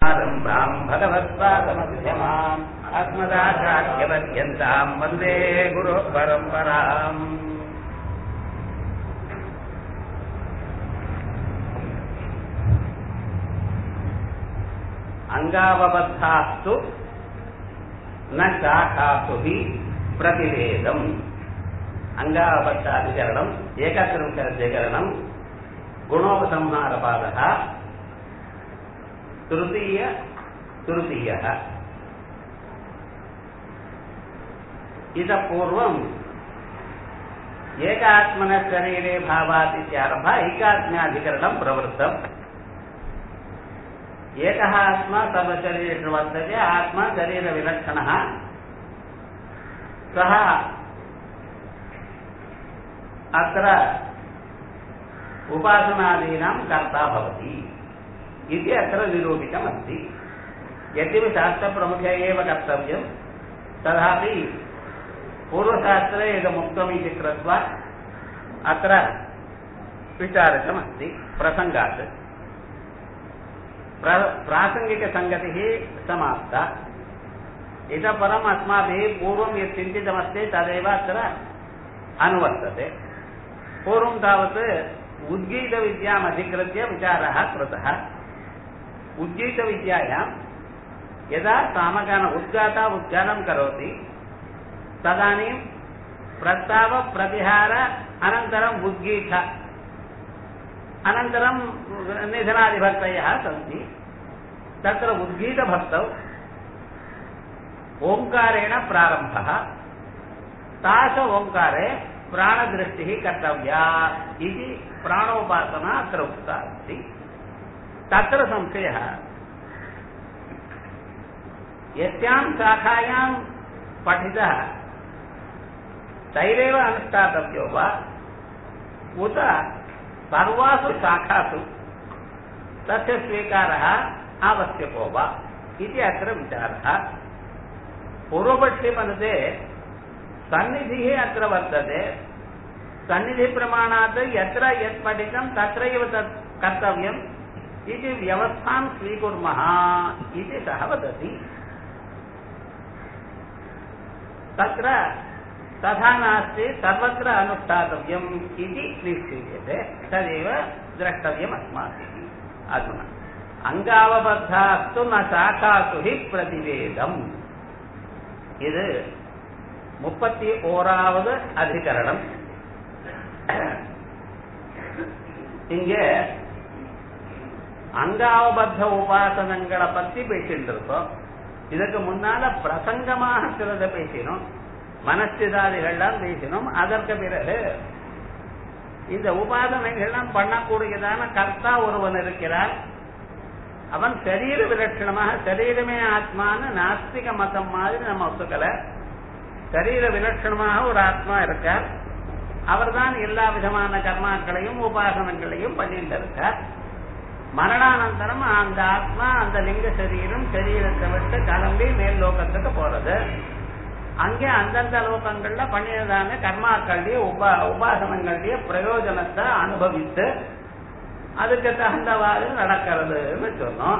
आरम्भाम् भगवत्पादमध्यमाम् अस्मदाचार्यपर्यन्ताम् वन्दे गुरुः परम्पराम् अङ्गावबद्धास्तु न शाखासु हि प्रतिवेदम् अङ्गावबद्धाधिकरणम् एकत्रिंशदधिकरणम् गुणोपसंहारपादः तृतीय तृतीयः इतः पूर्वम् एकात्मनः शरीरे भावात् इत्यारभ्य ऐकात्म्याधिकरणम् प्रवृत्तम् एकः आत्मा सर्वशरीरेषु वर्तते आत्मा शरीरविलक्षणः सः अत्र उपासनादीनां कर्ता भवति इति अत्र निरूपितमस्ति यद्यपि शास्त्रप्रमुखे एव कर्तव्यं तथापि पूर्वशास्त्रे इदमुक्तमिति कृत्वा अत्र विचारितमस्ति प्रसङ्गात् प्र प्रासङ्गिकसङ्गतिः समाप्ता इतः परम् अस्माभिः पूर्वं यत् चिन्तितमस्ति तदेव अत्र अनुवर्तते पूर्वं तावत् उद्गीतविद्याम् अधिकृत्य विचारः कृतः उद्गीतविद्यायां यदा सामगान उद्गाता उद्गानं करोति तदानीं प्रस्तावप्रतिहार अनन्तरम् उद्गीत अनन्तरं निधनादिभक्तयः सन्ति तत्र उद्गीतभक्तौ ओङ्कारेण प्रारम्भः तास ओङ्कारे प्राणदृष्टिः कर्तव्या इति प्राणोपासना अत्र उक्ता अस्ति तत्र संशयः यस्यां शाखायां पठितः तैरेव अनुष्ठातव्यो वा उत सर्वासु शाखासु तस्य स्वीकारः आवश्यको वा इति अत्र विचारः पूर्वपक्षे मनसे सन्निधिः अत्र वर्तते सन्निधिप्रमाणात् यत्र यत् पठितं तत्रैव तत् कर्तव्यम् इति व्यवस्थां स्वीकुर्मः इति सः वदति तत्र तथा नास्ति सर्वत्र अनुष्ठातव्यम् इति निश्चीयते तदेव द्रष्टव्यम् अस्माभिः अधुना अङ्गावबद्धास्तु न शाखासु हि प्रतिवेदम् இது முப்பத்தி ஓராவது அதிகரணம் இங்க அங்காவபத்த உபாசனங்களை பத்தி பேசிட்டு இருக்கோம் இதுக்கு முன்னால பிரசங்கமாக சிலதை பேசினோம் மனஸ்திதாதிகள்லாம் பேசினோம் அதற்கு பிறகு இந்த உபாசனைகள்லாம் பண்ணக்கூடியதான கர்த்தா ஒருவன் இருக்கிறான் அவன் சரீர விலட்சணமாக சரீரமே ஆத்மான்னு நாஸ்திக மதம் மாதிரி நம்ம ஒத்துக்கல சரீர விலட்சணமாக ஒரு ஆத்மா இருக்கார் அவர் தான் எல்லா விதமான கர்மாக்களையும் உபாசனங்களையும் பண்ணிட்டு இருக்கார் மரணானந்தரம் அந்த ஆத்மா அந்த லிங்க சரீரம் சரீரத்தை விட்டு கிளம்பி மேல் லோகத்துக்கு போறது அங்கே அந்தந்த லோகங்கள்ல பண்ணியதான கர்மாக்களுடைய உபா உபாசனங்களுடைய பிரயோஜனத்தை அனுபவித்து அதுக்கு தகுந்தவாறு நடக்கிறதுன்னு சொன்னோம்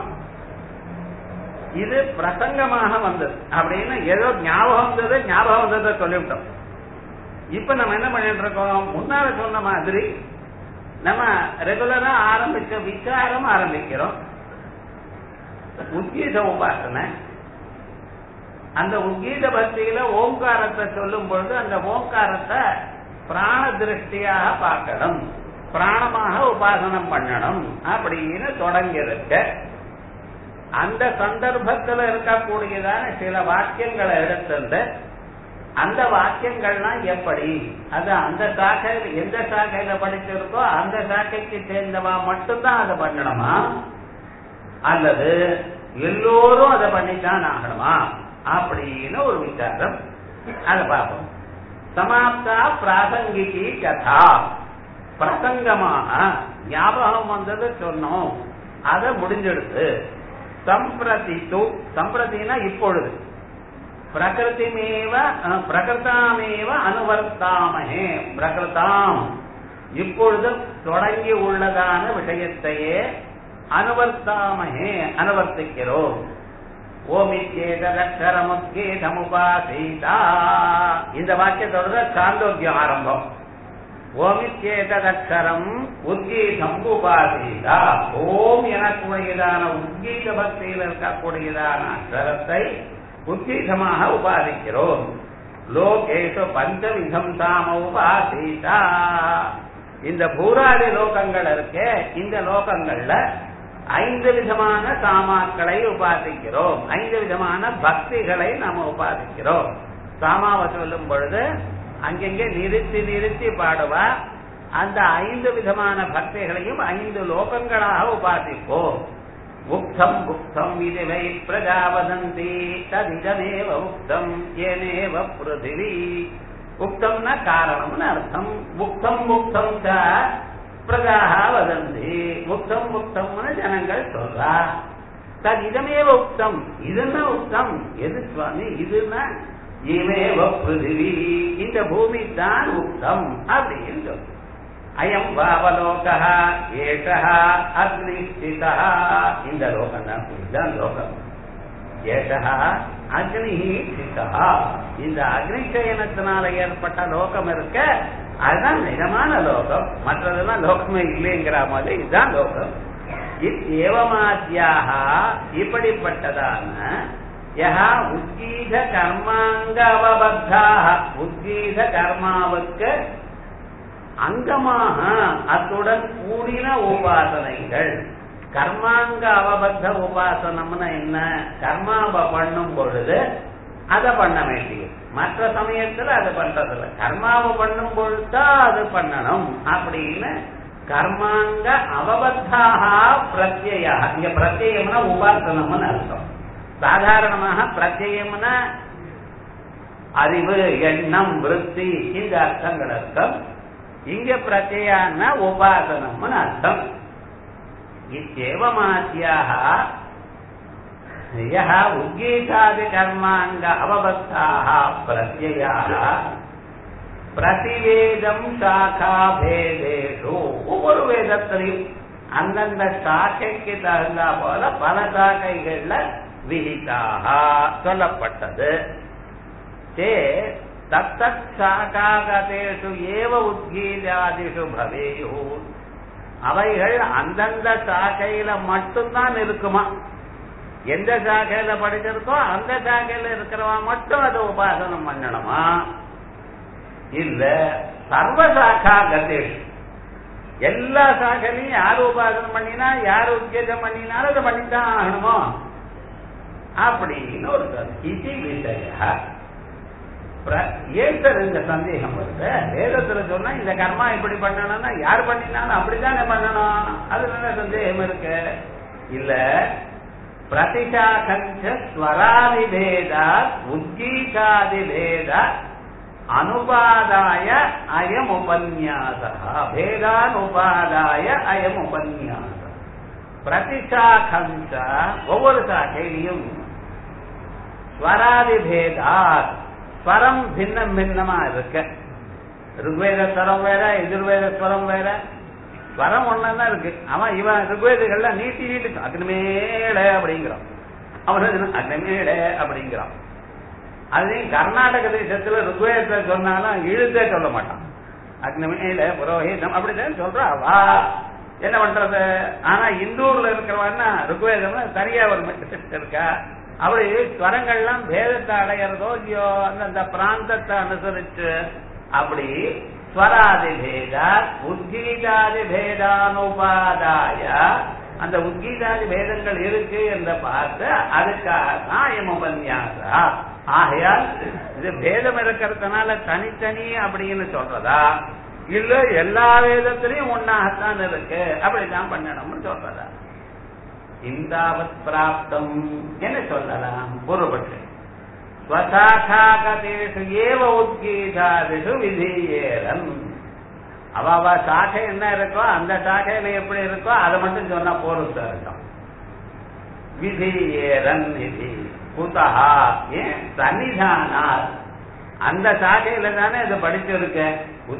இது பிரசங்கமாக வந்தது அப்படின்னு ஏதோ ஞாபகம் வந்தது ஞாபகம் வந்ததை சொல்லிவிட்டோம் இப்ப நம்ம என்ன பண்ணிட்டு இருக்கோம் முன்னால சொன்ன மாதிரி நம்ம ரெகுலரா ஆரம்பிச்ச விசாரம் ஆரம்பிக்கிறோம் உத்கீத உபாசனை அந்த உத்கீத பக்தியில ஓங்காரத்தை சொல்லும் பொழுது அந்த ஓங்காரத்தை பிராண திருஷ்டியாக பார்க்கணும் பிராணமாக உபாசனம் பண்ணணும் அப்படின்னு தொடங்கியிருக்க அந்த சந்தர்ப்பத்தில் இருக்கக்கூடியதான சில வாக்கியங்களை எடுத்துட்டு அந்த வாக்கியங்கள்லாம் எப்படி அது அந்த சாக்கையில் எந்த சாக்கையில படிச்சிருக்கோ அந்த சாக்கைக்கு சேர்ந்தவா மட்டும்தான் அதை பண்ணணுமா அல்லது எல்லோரும் அதை பண்ணித்தான் ஆகணுமா அப்படின்னு ஒரு விசாரம் அதை பார்ப்போம் சமாப்தா பிராசங்கிகி கதா பிரசங்கமாக ஞாபகம் வந்தது சொன்னோம் அதை முடிஞ்செடுத்து சம்பிரதித்து சம்பிரதினா இப்பொழுது பிரகிருதிமேவ பிரகிருதாமேவ அனுவர்த்தாமஹே பிரகிருதாம் இப்பொழுது தொடங்கி உள்ளதான விஷயத்தையே அனுவர்த்தாமகே அனுவர்த்திக்கிறோம் ஓமிச்சேதரமுத்கீதமுபாசீதா இந்த வாக்கியத்தோட சாந்தோக்கியம் ஆரம்பம் ஓமிச்சேதரம் உத்கீதம் உபாசீதா ஓம் எனக்கூடியதான உத்கீத பக்தியில் இருக்கக்கூடியதான அக்ஷரத்தை உத்கீதமாக உபாதிக்கிறோம் லோகேஷு பஞ்சவிதம் தாம உபாசீதா இந்த பூராதி லோகங்கள் இருக்கே இந்த லோகங்கள்ல ஐந்து விதமான சாமாக்களை உபாசிக்கிறோம் ஐந்து விதமான பக்திகளை நாம உபாசிக்கிறோம் சாமாவை சொல்லும் பொழுது அங்கெங்கே நிறுத்தி நிறுத்தி பாடுவா அந்த ஐந்து விதமான பக்திகளையும் ஐந்து லோகங்களாக உபாசிப்போம் உக்தம் புக்தம் இதுவை பிரஜா வதந்தி ததிதமேவ உக்தம் ஏனேவ பிருதிவி உக்தம்னா காரணம்னு அர்த்தம் முக்தம் முக்தம் ச பிரஜாக வதந்தி முக்தம் முக்தம்னு ஜனங்கள் சொல்றா தத் இதமேவ உக்தம் இதுன்னா உக்தம் எது சுவாமி இதுன்னா இமேவ பிருதிவி இந்த பூமி தான் உக்தம் அப்படின்னு சொல்லு அயம் பாவலோகா ஏஷா அக்னிஸ்திதா இந்த லோகம் தான் இதுதான் லோகம் ஏஷா அக்னி ஸ்திதா இந்த அக்னிஷயனத்தினால ஏற்பட்ட லோகம் இருக்க அதுதான் நிஜமான லோகம் மற்றதெல்லாம் லோகமே இல்லைங்கிற மாதிரி இதுதான் லோகம் ஏவமாத்தியாக இப்படிப்பட்டதான யஹா உத்கீத கர்மாங்க அவபத்தாக உத்கீத கர்மாவுக்கு அங்கமாக அத்துடன் கூடின உபாசனைகள் கர்மாங்க அவபத்த உபாசனம்னா என்ன கர்மாவை பண்ணும் பொழுது அதை பண்ண வேண்டியது மற்ற சமயத்துல அது பண்றதில்ல கர்மாவை பண்ணும் பொழுதுதான் அது பண்ணணும் அப்படின்னு கர்மாங்க அவபத்தாக பிரத்யா இங்க பிரத்யம்னா உபாசனம்னு அர்த்தம் சாதாரணமாக பிரத்யம்னா அறிவு எண்ணம் விருத்தி இந்த அர்த்தங்கள் அர்த்தம் இங்க பிரத்யான உபாசனம்னு அர்த்தம் இத்தேவமாத்தியாக யः உத்கீதாதி கர்மாங்க அவபத்தாக பிரத்யயாக பிரதிவேதம் சாக்கா பேதேஷு ஒவ்வொரு வேதத்திலையும் அந்தந்த சாக்கைக்கு தகுந்தா போல பல சாக்கைகள்ல விகிதாக சொல்லப்பட்டது தே தத்தத் சாகாகதேஷு ஏவ உத்கீதாதிஷு பவேயு அவைகள் அந்தந்த சாக்கையில மட்டும்தான் இருக்குமா எந்த சாக்கையில படிச்சிருக்கோ அந்த சாக்கையில இருக்கிறவா மட்டும் அதை உபாசனம் பண்ணணுமா இல்ல சர்வ சாக்கா கதேஷ் எல்லா சாக்கையிலையும் யார் உபாசனம் பண்ணினா யார் உத்கேதம் பண்ணினாலும் அதை பண்ணித்தான் ஆகணுமோ அப்படின்னு ஒரு இது விஷய ஏன் சார் இந்த சந்தேகம் வருது வேதத்துல சொன்னா இந்த கர்மா இப்படி பண்ணணும்னா யார் பண்ணினாலும் அப்படித்தானே பண்ணணும் அதுல சந்தேகம் இருக்கு இல்ல பிரதிஷாகஞ்ச ஸ்வராதி பேத உத்கீதாதி பேத அனுபாதாய அயம் உபன்யாச பேதான் உபாதாய அயம் உபன்யாச பிரதிஷாகஞ்ச ஒவ்வொரு சாக்கையிலையும் ஸ்வராதி பேதாத் ஸ்வரம் பின்னம் பின்னமா இருக்கு ருக்வேத ஸ்வரம் வேற எதிர்வேத ஸ்வரம் வேற ஸ்வரம் ஒன்னா இருக்கு அவன் இவன் ருக்வேதுகள்ல நீட்டி நீட்டு அக்னிமேட அப்படிங்கிறான் அவன் அக்னிமேட அப்படிங்கிறான் அதையும் கர்நாடக தேசத்துல ருக்வேதத்தை சொன்னாலும் இழுத்தே சொல்ல மாட்டான் அக்னிமேட புரோஹிதம் அப்படிதான் சொல்றா வா என்ன பண்றது ஆனா இந்தூர்ல இருக்கிறவன்னா ருக்வேதம்னா தனியா ஒரு மெசேஜ் இருக்கா அப்படி ஸ்வரங்கள்லாம் பேதத்தை அடையிறதோ இல்லையோ அந்தந்த பிராந்தத்தை அனுசரிச்சு அப்படி ஸ்வராதி பேத உத்கீதாதி பேதானுபாதாய அந்த உத்கீதாதி பேதங்கள் இருக்கு என்று பார்த்து அதுக்காக தான் உபன்யாசா ஆகையால் இது பேதம் இருக்கிறதுனால தனித்தனி அப்படின்னு சொல்றதா இல்ல எல்லா வேதத்திலையும் ஒன்னாகத்தான் இருக்கு அப்படிதான் பண்ணணும்னு சொல்றதா இந்தாவத் பிராப்தம் என்ன சொல்லலாம் பூர்வபட்சம் ஸ்வசாகாகதேஷு ஏவ உத்கீதாதிஷு விதீயேரன் அவ அவ சாகை என்ன இருக்கோ அந்த சாகையில எப்படி இருக்கோ அதை மட்டும் சொன்னா போரும் இருக்கும் விதீயேரன் இது குதஹா ஏன் சன்னிதானால் அந்த சாகையில தானே அது படிச்சிருக்க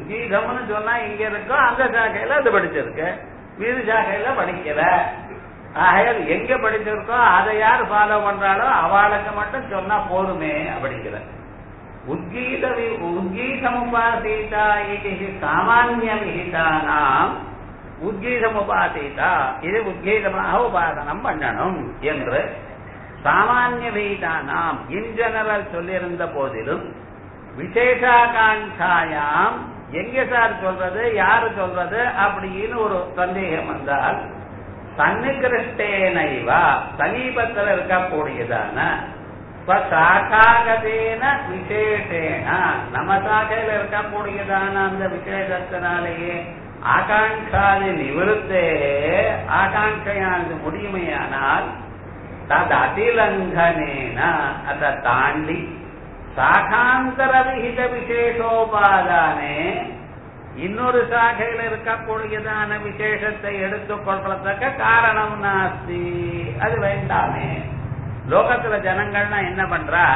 உத்கீதம்னு சொன்னா இங்க இருக்கோ அந்த சாகையில அது படிச்சிருக்க வீடு சாகையில படிக்கல ஆகையால் எங்க படிச்சிருக்கோ அதை யார் ஃபாலோ பண்றாளோ அவளுக்கு மட்டும் சொன்னா போதுமே அப்படிங்கிற உத்கீத வி- உத்கீதமுபாசீதா இது சாமானிய விகிதானாம் உத்கீதமுபாசீதா இது உத்கீதமாக உபாசனம் பண்ணணும் என்று சாமானிய விகிதானாம் இன் ஜெனரல் சொல்லியிருந்த போதிலும் விசேஷாகாங்காயாம் எங்க சார் சொல்றது யாரு சொல்றது அப்படின்னு ஒரு சந்தேகம் வந்தால் சன்னிகிருஷ்டேனைவா சமீபத்தில் இருக்கக்கூடியதான சாக்காகதேன விசேஷேன நம்ம சாக்கையில் இருக்கக்கூடியதான அந்த விசேஷத்தினாலேயே ஆகாங்காதி நிவிருத்தே ஆகாங்கையானது முடியுமையானால் தது அதிலங்கனேன அதை தாண்டி சாகாந்தர விகித விசேஷோபாதானே இன்னொரு சாகையில் இருக்கக்கூடியதான விசேஷத்தை எடுத்துக்கொள்றதுக்கு காரணம் நாஸ்தி அது வேண்டாமே லோகத்துல ஜனங்கள்னா என்ன பண்றா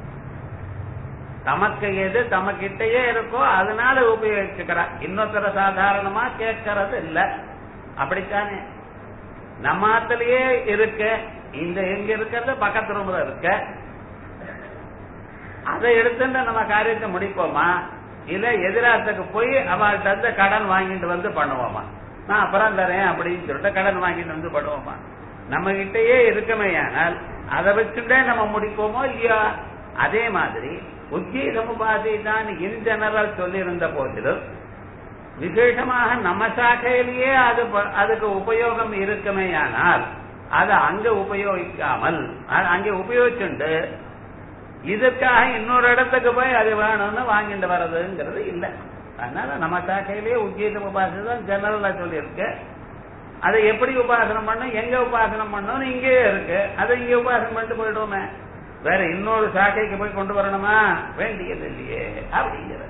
தமக்கு எது தமக்கிட்டயே இருக்கோ அதனால உபயோகிச்சுக்கிறா இன்னொருத்தர சாதாரணமா கேட்கறது இல்ல அப்படித்தானே நம்ம ஆத்துலயே இருக்கு இந்த எங்க இருக்கிறது பக்கத்து ரூம்ல இருக்க அதை எடுத்துட்டு நம்ம காரியத்தை முடிப்போமா இல்ல எதிராத்துக்கு போய் அவள்கிட்ட இருந்து கடன் வாங்கிட்டு வந்து பண்ணுவோமா நான் அப்புறம் தரேன் அப்படின்னு சொல்லிட்டு கடன் வாங்கிட்டு வந்து பண்ணுவோமா நம்ம கிட்டயே இருக்கமையானால் அதை வச்சுட்டே நம்ம முடிப்போமோ இல்லையா அதே மாதிரி உத்கீதம் உபாதி தான் இன் ஜெனரல் சொல்லியிருந்த போதிலும் விசேஷமாக நம்ம சாக்கையிலேயே அது ப- அதுக்கு உபயோகம் இருக்குமேயானால் அதை அங்க உபயோகிக்காமல் அ- அங்கே உபயோகிச்சுண்டு இதுக்காக இன்னொரு இடத்துக்கு போய் அது வேணும்னு வாங்கிட்டு வர்றதுங்கிறது இல்ல அதனால நம்ம சாக்கையிலேயே உத்கீதம் உபாசனை தான் ஜெனரலா சொல்லியிருக்கு அதை எப்படி உபாசனம் பண்ணும் எங்க உபாசனம் பண்ணணும் இங்கேயே இருக்கு அதை இங்க உபாசனம் பண்ணிட்டு போயிடுவோமே வேற இன்னொரு சாக்கைக்கு போய் கொண்டு வரணுமா வேண்டியது இல்லையே அப்படிங்கிறது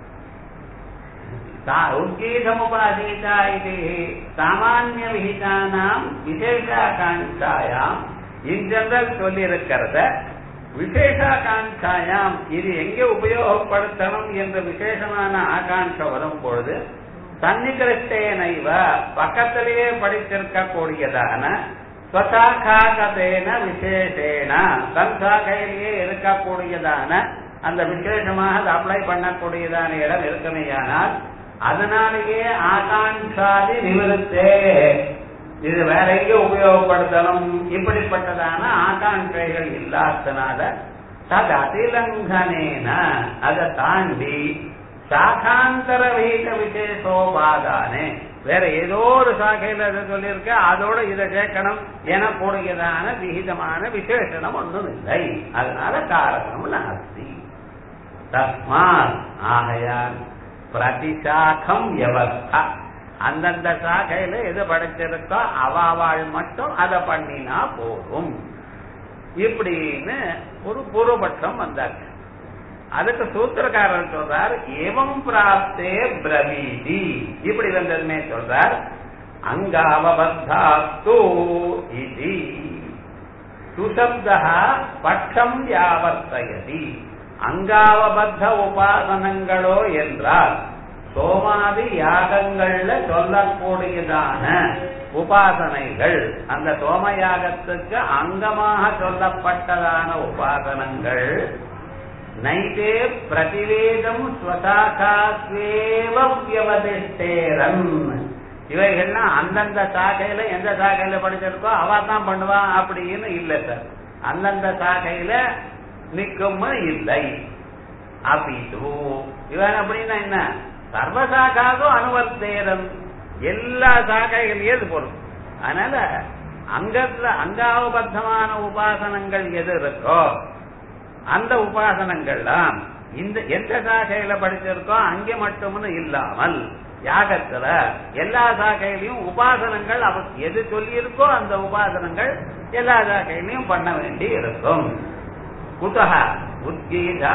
உத்கீதமுபாசீதா இது சாமானிய விகிதானாம் விசேஷாகாங்காயாம் இன் ஜெனரல் சொல்லியிருக்கிறத விசேஷாகாங்காயாம் இது எங்கே உபயோகப்படுத்தணும் என்ற விசேஷமான ஆகாங்க வரும் பொழுது சன்னிகிருஷ்டேனைவ பக்கத்திலேயே படித்திருக்கக்கூடியதான ஸ்வசாகாகதேன விசேஷேன தன் சாகையிலேயே இருக்கக்கூடியதான அந்த விசேஷமாக அது அப்ளை பண்ணக்கூடியதான இடம் இருக்குமேயானால் அதனாலேயே ஆகாங்காதி நிவிருத்தே இது வேற எங்க உபயோகப்படுத்தணும் இப்படிப்பட்டதான ஆகாங்கைகள் இல்லாதனால தது அதிலங்கனேன அதை தாண்டி சாகாந்தர வீக விசேஷோபாதானே வேற ஏதோ ஒரு சாகையில அதை சொல்லியிருக்க அதோட இதை சேர்க்கணும் எனக்கூடியதான விகிதமான விசேஷனம் ஒன்றும் இல்லை அதனால காரணம் நாஸ்தி தஸ்மாத் ஆகையால் பிரதிசாகம் வியவஸ்தா அந்தந்த சாகையில எது படைச்சிருக்கோ அவாவாள் மட்டும் அதை பண்ணினா போதும் இப்படின்னு ஒரு பூர்வபட்சம் வந்தாச்சு அதுக்கு சூத்திரக்காரர் சொல்றார் ஏவம் பிராப்தே பிரவீதி இப்படி வந்ததுமே சொல்றார் அங்காவபத்தாஸ்து இது சுசப்தா பட்சம் யாவர்த்தயதி அங்காவபத்த உபாசனங்களோ என்றால் சோமாதி யாகங்கள்ல சொல்லக்கூடியதான உபாசனைகள் அந்த சோம யாகத்துக்கு அங்கமாக சொல்லப்பட்டதான உபாசனங்கள் நைதே பிரதிவேதம் ஸ்வசாகாஸ்வேவ வியவதிஷ்டேரன் இவைகள்லாம் அந்தந்த சாகையில எந்த சாகையில படிச்சிருக்கோ அவ தான் பண்ணுவா அப்படின்னு இல்ல சார் அந்தந்த சாகையில நிக்கும் இல்லை அபிது இவன் அப்படின்னா என்ன சர்வசாகாகும் அனுவர்த்தேரன் எல்லா சாகைகளையும் இது பொருள் அதனால அங்கத்துல அங்காவபத்தமான உபாசனங்கள் எது இருக்கோ அந்த உபாசனங்கள்லாம் இந்த எந்த சாகையில படிச்சிருக்கோ அங்கே மட்டும்னு இல்லாமல் யாகத்துல எல்லா சாகையிலையும் உபாசனங்கள் அவ எது சொல்லியிருக்கோ அந்த உபாசனங்கள் எல்லா சாகையிலையும் பண்ண வேண்டி இருக்கும் குதக உத்கீதா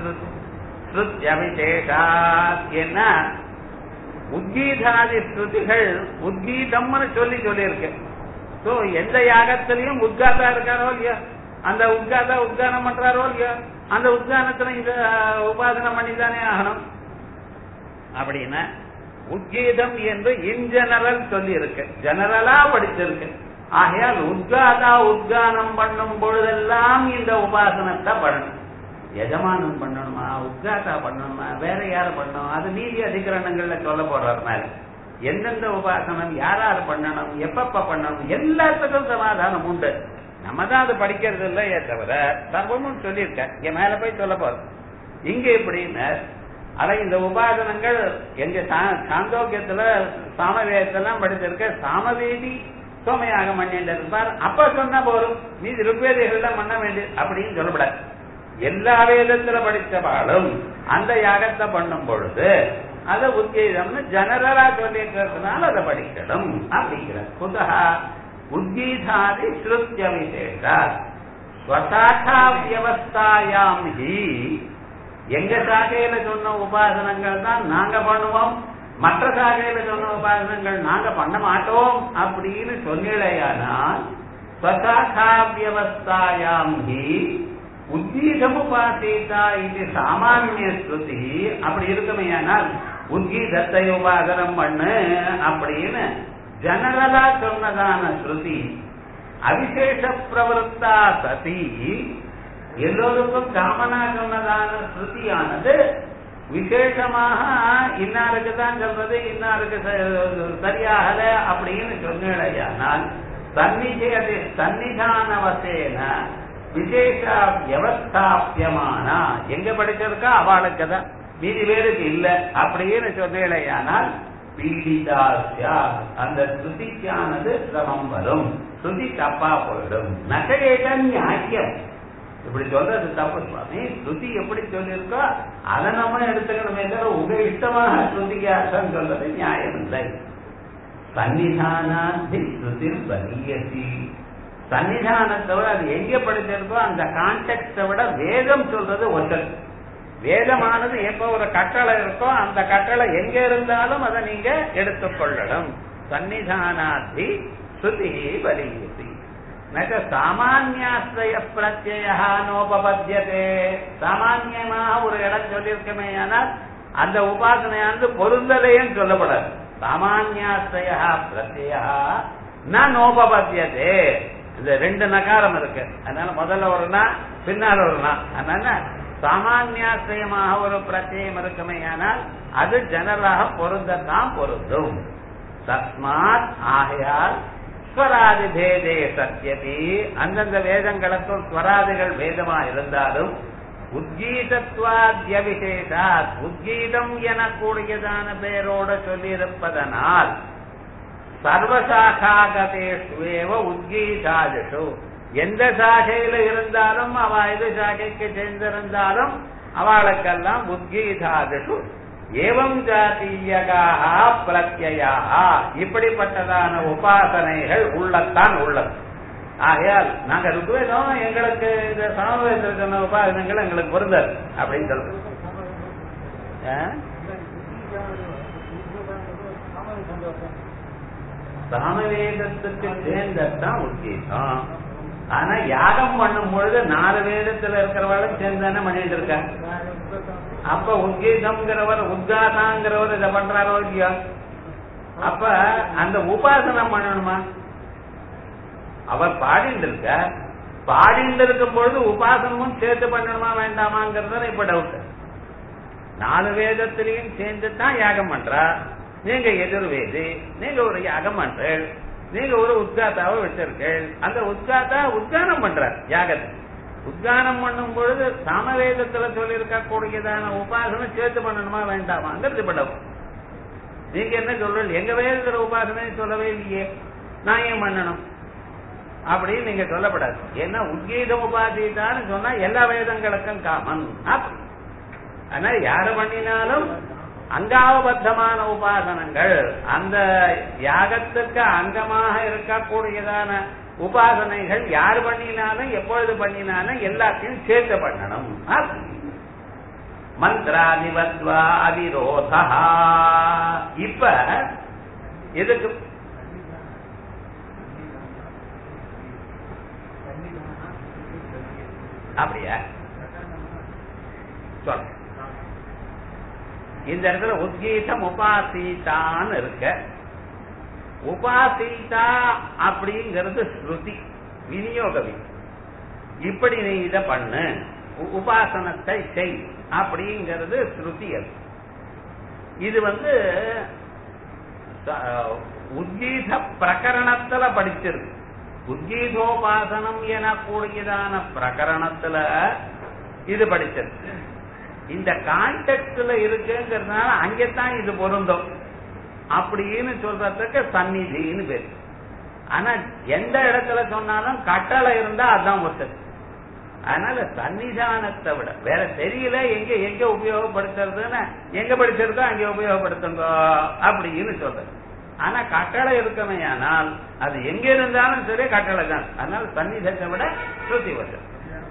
ஸ்ருத்யபிஷேகாத் என்ன உத்கீதாதி ஸ்ருதிகள் உத்கீதம்னு சொல்லி சொல்லியிருக்கு சோ எந்த யாகத்திலையும் உத்காதா இருக்காரோ இல்லையா அந்த உத்காதா உத்கானம் பண்றாரோ இல்லையா அந்த உத்கானத்துல இந்த உபாசனம் பண்ணிதானே ஆகணும் அப்படின்னா உத்கீதம் என்று இன் ஜெனரல் சொல்லி இருக்கு ஜெனரலா படிச்சிருக்கு ஆகையால் உத்காதா உத்கானம் பண்ணும் பொழுதெல்லாம் இந்த உபாசனத்தை பண்ணணும் எஜமானம் பண்ணணுமா உத்காதா பண்ணணுமா வேற யார் பண்ணணும் அது நீதி அதிகரணங்கள்ல சொல்ல போறாரு மேல எந்தெந்த உபாசனம் யார் யார் பண்ணணும் எப்பப்ப பண்ணணும் எல்லாத்துக்கும் சமாதானம் உண்டு நம்ம தான் அது படிக்கிறது இல்லையே தவிர சர்வமும் சொல்லியிருக்க இங்க மேல போய் சொல்ல போறோம் இங்க எப்படின்னு ஆனா இந்த உபாசனங்கள் எங்க சா- சாந்தோக்கியத்துல சாமவேதத்தெல்லாம் படிச்சிருக்க சாமவேதி சோமயாக பண்ணிட்டு இருப்பார் அப்ப சொன்னா போதும் மீதி ருக்வேதிகள்லாம் பண்ண வேண்டியது அப்படின்னு சொல்லப்படாது எல்லா வேதத்துல படிச்சவாளும் அந்த யாகத்தை பண்ணும் பொழுது அதை உத்கீதம்னு ஜெனரலா சொல்லியிருக்கிறதுனால அதை படிக்கணும் அப்படிங்கிற குதா உத்கீதாதி ஸ்ருத்திய விசேஷ ஸ்வசாகா வியவஸ்தாயாம் ஹி எங்க சாகையில சொன்ன உபாசனங்கள் தான் நாங்க பண்ணுவோம் மற்ற சாகையில சொன்ன உபாசனங்கள் நாங்க பண்ண மாட்டோம் அப்படின்னு சொன்னிலையானால் ஸ்வசாகா வியவஸ்தாயாம் ஹி உத்கீதமுபாசீதா இது சாமானிய ஸ்ருதி அப்படி இருக்குமையானால் உத்கீதத்தை உபாசனம் பண்ணு அப்படின்னு ஜனரலா சொன்னதான ஸ்ருதி அவிசேஷ பிரவருத்தா சதி எல்லோருக்கும் காமனா சொன்னதான ஸ்ருதியானது விசேஷமாக இன்னாருக்கு தான் சொல்றது இன்னாருக்கு ச- சரியாகல அப்படின்னு சொன்னால் சந்நிஜயது சன்னிதானவசேன விசேஷ வியவஸ்தாபியமானா எங்க படிச்சிருக்கா அவளுக்கு தான் மீதி பேருக்கு இல்ல அப்படின்னு சொன்னேனால் பீடிதாஸ்யா அந்த ஸ்ருதிக்கானது சிரமம் வரும் ஸ்ருதி தப்பா போயிடும் நகையேட்ட நியாயம் இப்படி சொல்றது தப்பு சுவாமி ஸ்ருதி எப்படி சொல்லியிருக்கோ அதை நம்ம எடுத்துக்கணுமே தவிர உங்க இஷ்டமாக ஸ்ருதிக்கு அர்த்தம் சொல்றது நியாயம் இல்லை சன்னிதானாந்தி ஸ்ருதி பலியசி சன்னிதானத்தை விட அது எங்க படிச்சிருக்கோ அந்த கான்டெக்ட விட வேதம் சொல்றது ஒற்றல் வேதமானது எப்ப ஒரு கட்டளை இருக்கோ அந்த கட்டளை எங்க இருந்தாலும் அதை நீங்க எடுத்துக்கொள்ளணும் சன்னிதானாதி ஸ்ருதி பலியசி நக சாமானியாஸ்ரய பிரத்யா நோபபத்தியதே சாமான்யமாக ஒரு இடம் சொல்லியிருக்கமே ஆனால் அந்த உபாசனையானது பொருந்தலைன்னு சொல்லப்படாது சாமானியாஸ்ரய பிரத்யா ந நோபபத்தியதே இந்த ரெண்டு நகாரம் இருக்கு அதனால முதல்ல ஒரு நா பின்னால் ஒரு நா அதனால சாமானியாசிரியமாக ஒரு பிரத்யம் இருக்குமே ஆனால் அது ஜெனரலாக பொருந்தத்தான் பொருந்தும் தஸ்மாத் ஆகையால் ஸ்வராதி பேதே சத்தியபி அந்தந்த வேதங்களுக்கும் ஸ்வராதிகள் வேதமா இருந்தாலும் உத்கீதத்வாத்ய விசேஷாத் உத்கீதம் எனக்கூடியதான பேரோட சொல்லியிருப்பதனால் சர்வசாகாகதேஷ்வேவ உத்கீதாதிஷு எந்த சாகையில இருந்தாலும் அவ எது சாகைக்கு சேர்ந்திருந்தாலும் அவளுக்கெல்லாம் உத்கீதாதிஷு ஏவம் ஜாத்தீயகாக பிரத்யாக இப்படிப்பட்டதான உபாசனைகள் உள்ளத்தான் உள்ளது ஆகையால் நாங்க ருக்வேதம் எங்களுக்கு இந்த சமவேதத்தில் சொன்ன உபாசனங்கள் எங்களுக்கு பொருந்தாது அப்படின்னு சொல்றோம் ஆ? சாமவேதத்துக்கு சேர்ந்ததுதான் உத்கீதம் ஆனா யாகம் பண்ணும் பொழுது நாலு வேதத்துல இருக்கிறவளும் சேர்ந்தானே பண்ணிட்டு இருக்காங்க அப்ப உத்கீதம்ங்கிறவர் உத்காதாங்கிறவர் இதை பண்றாரோ இல்லையா அப்ப அந்த உபாசனம் பண்ணணுமா அவர் பாடிட்டு இருக்க பாடிட்டு இருக்கும் பொழுது உபாசனமும் சேர்த்து பண்ணணுமா வேண்டாமாங்கிறது இப்ப டவுட் நாலு வேதத்திலையும் சேர்ந்து தான் யாகம் பண்றா நீங்க எதிர்வேதி நீங்க ஒரு யாகம் பண்றீள் நீங்க ஒரு உத்காத்தாவை வச்சிருக்கீள் அந்த உத்காத்தா உத்கானம் பண்றார் யாகத்தை உத்கானம் பண்ணும் பொழுது சாமவேதத்துல சொல்லியிருக்க கூடியதான உபாசனை சேர்த்து பண்ணணுமா வேண்டாமாங்கிறது படம் நீங்க என்ன சொல்றீங்க எங்க வேதத்துல உபாசனை சொல்லவே இல்லையே நான் ஏன் பண்ணணும் அப்படின்னு நீங்க சொல்லப்படாது ஏன்னா உத்கீத உபாதிதான்னு சொன்னா எல்லா வேதங்களுக்கும் காமன் அப்படி ஆனா யாரு பண்ணினாலும் அங்காவபத்தமான உபாசனங்கள் அந்த யாகத்துக்கு அங்கமாக இருக்கக்கூடியதான உபாசனைகள் யார் பண்ணினாலும் எப்பொழுது பண்ணினாலும் எல்லாத்தையும் சேர்த்து பண்ணணும் மந்திராதிவத்வா அவிரோதா இப்ப இதுக்கு அப்படியா சொல்ல இந்த இடத்துல உத்கீதம் உபாசித்தான்னு இருக்க உபாசிதா அப்படிங்கிறது ஸ்ருதி விநியோக விதி இப்படி நீ இத பண்ணு உ- உபாசனத்தை செய் அப்படிங்கிறது ஸ்ருதி அது இது வந்து ச- உத்கீத பிரகரணத்துல படிச்சிருக்கு உத்கீதோபாசனம் எனக்கூடியதான பிரகரணத்துல இது படிச்சிருக்கு இந்த கான்டெக்ட்ல இருக்குங்கிறதுனால அங்கத்தான் இது பொருந்தும் அப்படின்னு சொல்றதுக்கு சந்நிதின்னு பேரு ஆனா எந்த இடத்துல சொன்னாலும் கட்டளை இருந்தா அதான் ஒருத்தர் அதனால சன்னிதானத்தை விட வேற தெரியல எங்க எங்க உபயோகப்படுத்துறதுன்னு எங்க படிச்சிருக்கோ அங்க உபயோகப்படுத்துங்க அப்படின்னு சொல்றது ஆனா கட்டளை இருக்கமே ஆனால் அது எங்க இருந்தாலும் சரி கட்டளை தான் அதனால சன்னிதத்தை விட ஸ்ருதி வசம்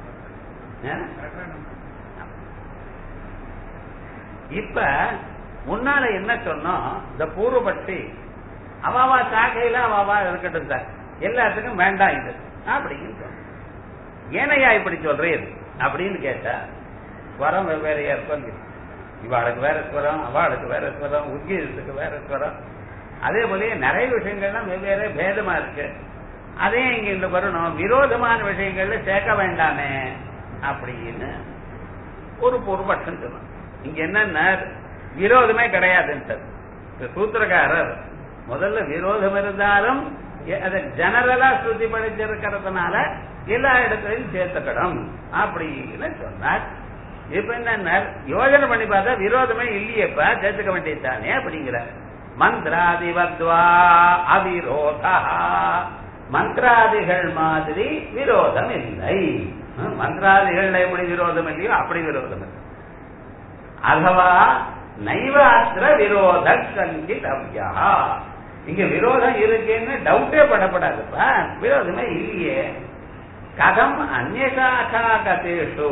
இப்ப முன்னால என்ன சொன்னோம் இந்த பூர்வபட்சி அவாவா சாக்கையில அவாவா இருக்கட்டும் சார் எல்லாத்துக்கும் வேண்டாம் இது அப்படின்னு சொன்னோம் ஏனையா இப்படி சொல்றேன் அப்படின்னு கேட்டா ஸ்வரம் வெவ்வேறையா இருக்கும் இவாளுக்கு வேற ஸ்வரம் அவளுக்கு வேற ஸ்வரம் உத்கீதத்துக்கு வேற ஸ்வரம் அதே போலயே நிறைய விஷயங்கள்லாம் வெவ்வேறு பேதமா இருக்கு அதே இங்க இந்த வரணும் விரோதமான விஷயங்கள்ல சேர்க்க வேண்டாமே அப்படின்னு ஒரு பொறுப்பட்சம் சொன்னோம் இங்க என்னன்னா விரோதமே கிடையாதுன்னு சூத்திரக்காரர் முதல்ல விரோதம் இருந்தாலும் எ- அதை ஜெனரலா ஸ்ருதி படிச்சிருக்கிறதுனால எல்லா இடத்துலையும் சேர்த்துக்கணும் அப்படின்னு சொன்னார் இப்ப என்ன யோஜனை பண்ணி பார்த்தா விரோதமே இல்லையேப்பா சேர்த்துக்க வேண்டியதுதானே அப்படிங்கிற மந்திராதிவத்வா அவிரோதா மந்திராதிகள் மாதிரி விரோதம் இல்லை ஹம், மந்திராதிகள்ல எப்படி விரோதம் இல்லையோ அப்படி விரோதம் இல்லை அதுவா நைவாத்திர விரோத சங்கிதவ்யா இங்க விரோதம் இருக்குன்னு டவுட்டே படப்படாதுப்பா விரோதமே இல்லையே கதம் அந்நசாக்கா கதேஷு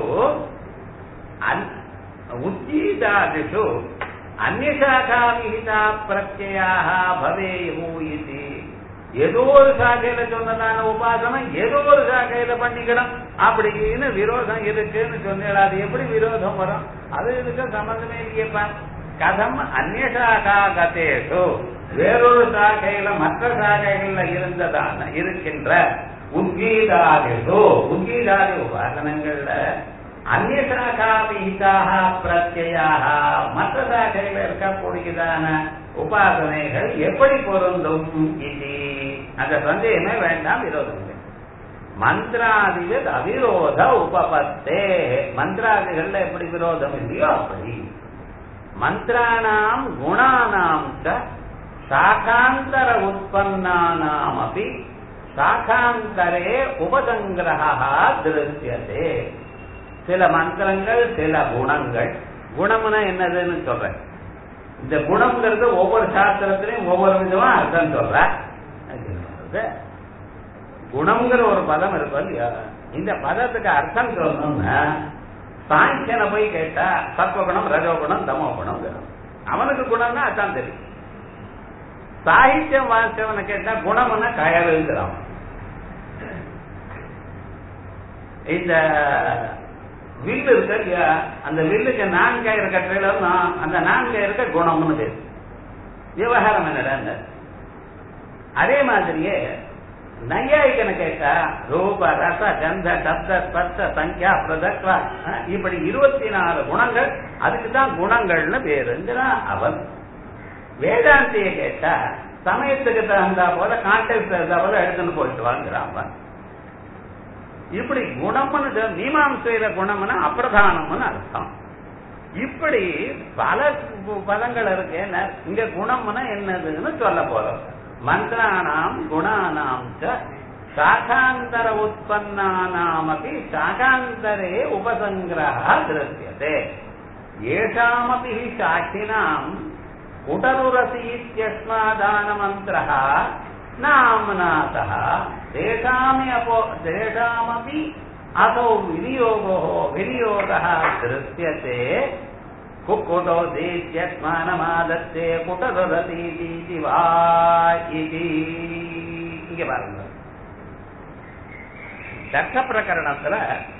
உத்கீதாதிஷு அந்நசாக்கா விகிதா பிரத்யாக பவேயு இது ஏதோ ஒரு சாக்கையில சொன்னதான உபாசனம் ஏதோ ஒரு சாக்கையில பண்ணிக்கணும் அப்படின்னு விரோதம் இருக்குன்னு சொன்னீங்களா அது எப்படி விரோதம் வரும் அது இதுக்கு சம்பந்தமே இல்லையப்பா கதம் அந்நசாக்கா கதேஷு வேறொரு சாக்கையில மற்ற சாக்கைகள்ல இருந்ததான இருக்கின்ற உத்கீதாதிஷு உத்கீதாதி உபாசனங்கள்ல அந்நியசாக்கா விகிதாக பிரத்யாக மற்ற சாக்கையில இருக்கக்கூடியதான உபாசனைகள் எப்படி பொருந்தும் இது அந்த சந்தேகமே வேண்டாம் விரோதம் இல்லை மந்திராதிகள் அவிரோத உபபத்தே மந்திராதிகள்ல எப்படி விரோதம் இல்லையோ அப்படி மந்திராணாம் குணானாம் ச சாகாந்தர உற்பன்னானாம் அப்படி சாகாந்தரே உபசங்கிரகா திருஷ்யதே சில மந்திரங்கள் சில குணங்கள் குணம்னா என்னதுன்னு சொல்றேன் இந்த குணம்ங்கிறது ஒவ்வொரு சாஸ்திரத்திலையும் ஒவ்வொரு விதமா அர்த்தம் சொல்ற குணம்ங்கிற ஒரு பதம் இருக்கும் இல்லையா இந்த பதத்துக்கு அர்த்தம் சொல்லணும்னா சாங்கியனை போய் கேட்டா சத்வகுணம் ரஜோகுணம் தமோகுணம் அவனுக்கு குணம்னா அதான் தெரியும் சாகித்யம் வாசிச்சவனை கேட்டா குணம்னா கயலுங்கிறான் இந்த வில்லு இருக்கு இல்லையா அந்த வில்லுக்கு நான்காயிர கற்றையில அந்த நான்காயிரக்க குணம்னு பேரு விவகாரம் என்னடா அதே மாதிரியே நையாயிக்கனை கேட்டா ரூப ரச கந்த சப்த ஸ்பர்ஷ சங்கியா பிரதக்வா இப்படி இருபத்தி நாலு குணங்கள் அதுக்கு தான் குணங்கள்னு பேருங்கிறான் அவன் வேதாந்திய கேட்டா சமயத்துக்கு தகுந்தா போல கான்டெக்ட் தகுந்தா போல எடுத்துன்னு போயிட்டு வாங்குறான் அவன் இப்படி குணம்னு மீமாசையில குணம்னா அப்பிரதானம்னு அர்த்தம் இப்படி பல பதங்கள் இருக்கு என்ன இங்க குணம்னா என்னதுன்னு சொல்ல போறோம் மந்திராணாம் குணானாம் சாகாந்தர உற்பன்னானாமபி சாகாந்தரே உபசங்கிரக திருஷ்யதே ஏஷாமபி சாட்சினாம் உடருரசீத்யஸ்மாதான மந்திரः नाम्नातः तेषामि अपो तेषामपि असौ विनियोगो विनियोगः दृश्यते कुक्कुटो दीत्यस्मानमादत्ते कुटरुरतीति वा इति இங்க பாருங்க தர்க்க பிரகரணத்துல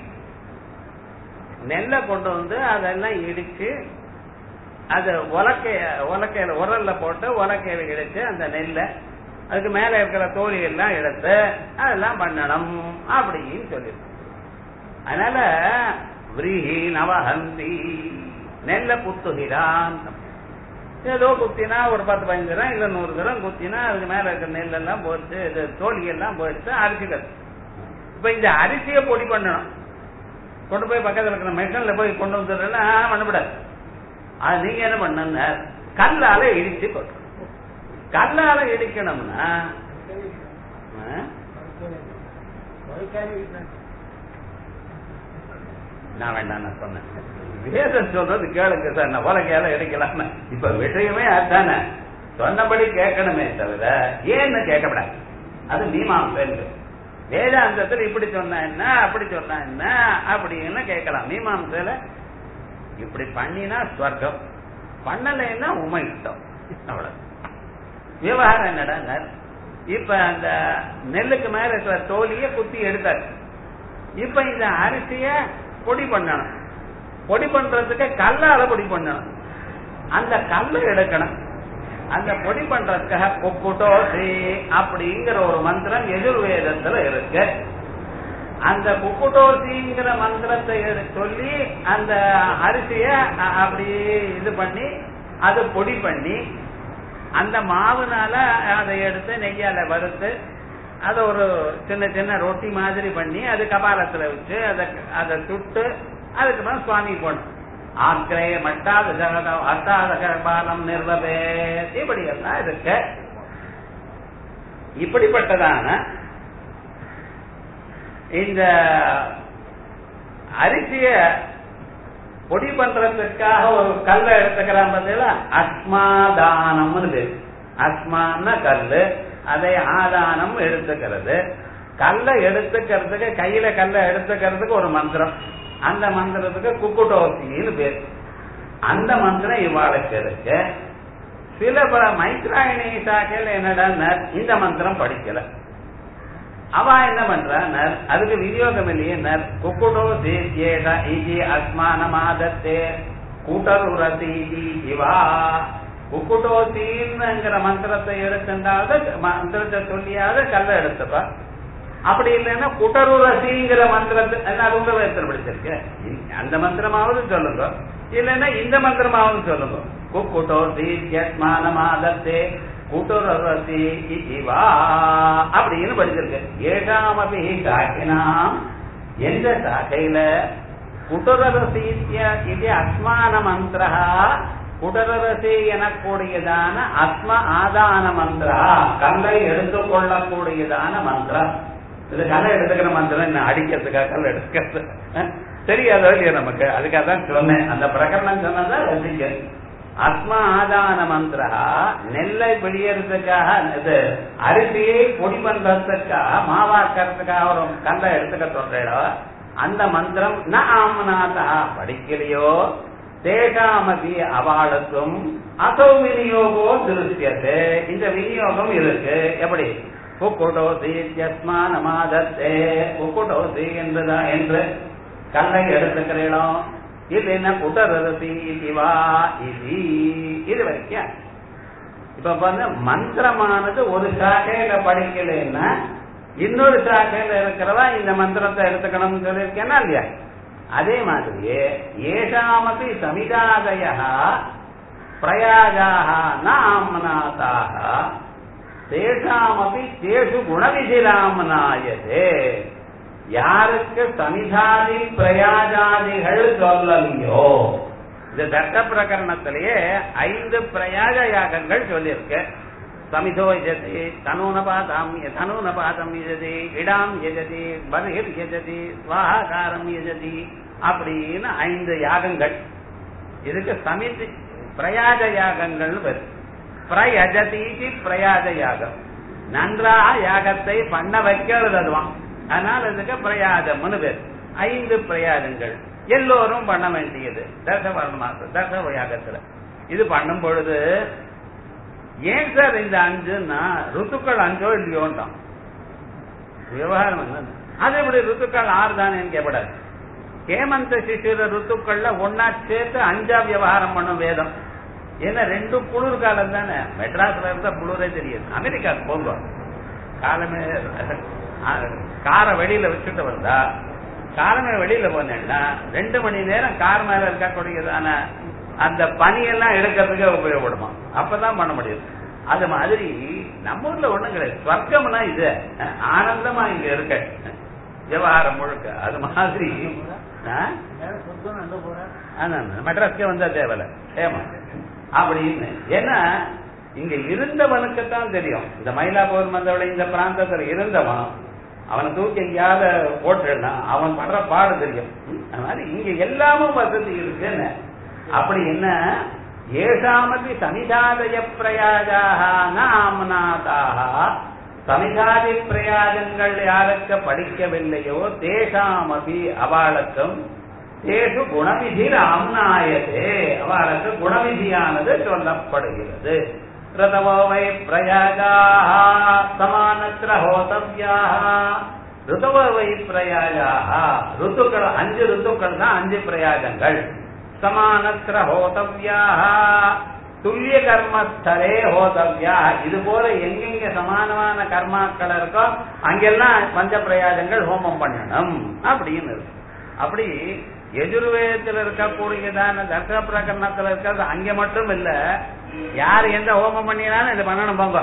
நெல்லை கொண்டு வந்து அதெல்லாம் இடிச்சு அது உலக்கைய உலக்கையில உரல்ல போட்டு உலக்கையில இடிச்சு அந்த நெல்லை அதுக்கு மேல இருக்கிற தோழி எல்லாம் எடுத்து அதெல்லாம் பண்ணணும் அப்படின்னு சொல்லிருக்கு அதனால விரீஹி நவஹந்தி நெல்ல குத்துகிறான் ஏதோ குத்தினா ஒரு பத்து பதினஞ்சு தரம் இல்ல நூறு தரம் குத்தினா அதுக்கு மேல இருக்கிற நெல் எல்லாம் போட்டு இது தோழி எல்லாம் போயிடுச்சு அரிசிகள் இப்ப இந்த அரிசியை பொடி பண்ணணும் கொண்டு போய் பக்கத்துல இருக்கிற மெஷின்ல போய் கொண்டு வந்துடுறேன்னா பண்ணக்கூடாது அது நீங்க என்ன பண்ணுங்க கல்லால இடிச்சு கொட்டணும் கல்லால இடிக்கணும்னா ஆ? நான் வேண்டாம் நான் சொன்னேன் வேதம் சொல்றது கேளுங்க சார் நான் உலகையால எடுக்கலாம் இப்ப விஷயமே அதுதானே சொன்னபடி கேட்கணுமே தவிர ஏன்னு கேட்கப்படாது அது மீமாம்சல் வேதாந்தத்துல இப்படி சொன்னா என்ன அப்படி சொன்னா என்ன அப்படின்னு கேட்கலாம் மீமாம்சல இப்படி பண்ணினா ஸ்வர்க்கம் பண்ணலைன்னா உமை இஷ்டம் அவ்வளவு விவகாரம் என்னடா இப்ப அந்த நெல்லுக்கு மேல இருக்கிற தோலிய குத்தி எடுத்தாரு இப்ப இந்த அரிசிய பொடி பண்ணணும் பொடி பண்றதுக்கு கல்லால பொடி பண்ணணும் அந்த கல்லை எடுக்கணும் அந்த பொடி பண்றதுக்காக குக்குட்டோசி அப்படிங்கிற ஒரு மந்திரம் எதிர்வேதத்துல இருக்கு அந்த குக்குட்டோசிங்கிற மந்திரத்தை எடு- சொல்லி அந்த அரிசிய அ- அப்படியே இது பண்ணி அது பொடி பண்ணி அந்த மாவுனால அதை எடுத்து நெய்யால வறுத்து அதை ஒரு சின்ன சின்ன ரொட்டி மாதிரி பண்ணி அது கபாலத்துல வச்சு அதை அதை சுட்டு அதுக்கு மேல சுவாமி போடணும் ஆக்கிரே மட்டாத ஜகதம் அர்த்தாத கபாலம் நிர்வபே இப்படி எல்லாம் இருக்கு இப்படிப்பட்டதான இந்த அரிசிய பொடி பண்றதுக்காக ஒரு கல்லை எடுத்துக்கிறான் பார்த்தீங்களா அஸ்மாதானம்னு பேரு அஸ்மான கல்லு அதை ஆதானம் எடுத்துக்கிறது கல்லை எடுத்துக்கிறதுக்கு கையில கல்லை எடுத்துக்கிறதுக்கு ஒரு மந்திரம் அந்த மந்திரத்துக்கு குக்குட்டோசின்னு பேர் அந்த மந்திரம் இவாளுக்கு இருக்கு சில பல மைத்ராயணி சாக்கையில் என்னடா இந்த மந்திரம் படிக்கல அவ என்ன பண்றார் அதுக்கு விநியோகம் இல்லையே நர் குக்குடோ தேசியேட இதி அஸ்மானமாதத்தே கூட்டருரதி இவா குக்குட்டோசின்ங்கிற மந்திரத்தை எடுத்துட்டாவது மந்திரத்தை சொல்லியாவது கல்ல எடுத்துப்பா அப்படி இல்லைன்னா குட்டருரசிங்கிற மந்திரத்தை என்ன அது உங்க வேதத்தில் படிச்சிருக்கு அந்த மந்திரமாவது சொல்லுங்க இல்லைன்னா இந்த மந்திரமாவது சொல்லுங்க குக்குட்டோ தீர்யஸ்மானமாதத்தே குட்டுரசி இவா அப்படின்னு படிச்சிருக்கு ஏகாமபி சாக்கினாம் எந்த சாக்கையில குட்டுரசீத்ய இது அஸ்மான மந்திர குடரரசி எனக்கூடியதான அஸ்ம ஆதான மந்திரா கல்லை எடுத்துக்கொள்ளக்கூடியதான மந்திரம் இது கல்லை எடுத்துக்கிற மந்திரம் என்ன அடிக்கிறதுக்காக கல் எடுக்கிறது தெரியாதோ இல்லையா நமக்கு அதுக்காக தான் சொன்னேன் அந்த பிரகரணம் சொன்னதான் ரசிக்க அஸ்ம ஆதான மந்திரா நெல்லை பிடியறதுக்காக இது அரிசியை பொடி பண்றதுக்காக மாவாக்கிறதுக்காக ஒரு கல்லை எடுத்துக்க சொல்றேடோ அந்த மந்திரம் ந ஆமநாதா படிக்கலையோ தேகாமதி அவளுக்கும் அசௌ விநியோகோ திருஷ்யத்து இந்த விநியோகம் இருக்கு எப்படி குக்குடோசி யஸ்மானமாதத்தே குக்குடோசி என்பதா என்று கல்லை எடுத்துக்கிறீங்களோ இது என்ன குடரசி இதுவா இது இது வரைக்கும் இப்ப வந்து மந்திரமானது ஒரு சாக்கையில படிக்கலைன்னா இன்னொரு சாக்கையில இருக்கிறவா இந்த மந்திரத்தை எடுத்துக்கணும்னு சொல்லியிருக்கேன்னா இல்லையா அதே மாதிரியே ஏஷாமபி சமிதாதய பிரயாஜாக நாமநாதாக தேஷாமபி தேஷு குணவிதிராமனாயதே யாருக்கு சமிதாதி பிரயாஜாதிகள் சொல்லலையோ இந்த தர்க்க பிரகரணத்திலேயே ஐந்து பிரயாஜ யாகங்கள் சொல்லியிருக்கு சமிதோ யஜதி தனூனபாதம் தனூனபாதம் யஜதி இடாம் யஜதி பர்ஹிர் யஜதி ஸ்வாகாரம் யஜதி அப்படின்னு ஐந்து யாகங்கள் இதுக்கு சமிதி பிரயாஜ யாகங்கள்னு பேரு பிரயஜதிக்கு பிரயாஜ யாகம் நன்றாக யாகத்தை பண்ண வைக்கிறது அதுவான் அதனால இதுக்கு பிரயாஜம்னு பேர் ஐந்து பிரயாஜங்கள் எல்லோரும் பண்ண வேண்டியது தசவர்ண மாசம் தச யாகத்துல இது பண்ணும் பொழுது ஏன் சார் இந்த அஞ்சுன்னா ருத்துக்கள் அஞ்சோ இல்லையோன்றான் விவகாரம் என்ன அது எப்படி ருத்துக்கள் ஆறு தானேன்னு கேட்படாது ஹேமந்த சிசுர ருத்துக்கள்ல ஒன்னா சேர்த்து அஞ்சா விவகாரம் பண்ணும் வேதம் ஏன்னா ரெண்டும் குளிர் காலம் தானே மெட்ராஸ்ல இருந்தா குளிரே தெரியாது அமெரிக்காவுக்கு போங்க காலமே காரை வெளியில வச்சுட்டு வந்தா காலமே வெளியில போனேன்னா ரெண்டு மணி நேரம் கார் மேல இருக்கக்கூடியதான அந்த பனியெல்லாம் எடுக்கிறதுக்கே உபயோகப்படுமா அப்பதான் பண்ண முடியும் அது மாதிரி நம்ம ஊர்ல ஒண்ணும் கிடையாது ஸ்வர்க்கம்னா இது ஆனந்தமா இங்க இருக்க விவகாரம் முழுக்க அது மாதிரி மெட்ராஸ்க்கே வந்தா தேவையில்ல ஏமா அப்படின்னு ஏன்னா இங்க இருந்தவனுக்கு தான் தெரியும் இந்த மயிலாப்பூர் மந்தவளை இந்த பிராந்தத்துல இருந்தவன் அவனை தூக்கி எங்கேயாவது போட்டுனா அவன் படுற பாடு தெரியும் அதனால இங்க எல்லாமும் வசதி இருக்குன்னு அப்படி என்ன ஏஷாமதி சமிதாதய பிரயாஜாக நாம்நாதாக சமிதாதி பிரயாஜங்கள் யாருக்கு படிக்கவில்லையோ தேஷாமபி அவளுக்கும் தேஷு குணவிதி ராம்நாயதே அவளுக்கு குணவிதியானது சொல்லப்படுகிறது ரிதவோ வை பிரயாஜாக சமானத்திர ஹோதவியாக ருதவோ வை பிரயாஜாக ருத்துக்கள் அஞ்சு ருத்துக்கள் தான் அஞ்சு பிரயாஜங்கள் சமானத்திர ஹோதவியாக துல்லிய கர்மஸ்தரே ஹோதவியா இது போல எங்கெங்க சமானமான கர்மாக்கள் இருக்கோ அங்கெல்லாம் பஞ்ச பிரயாஜங்கள் ஹோமம் பண்ணணும் அப்படின்னு இருக்கு அப்படி எஜுர்வேதத்தில் இருக்கக்கூடியதான தர்ச பிரகரணத்துல இருக்கிறது அங்க மட்டும் இல்ல யார் எந்த ஹோமம் பண்ணினாலும் இது பண்ணணும் போங்க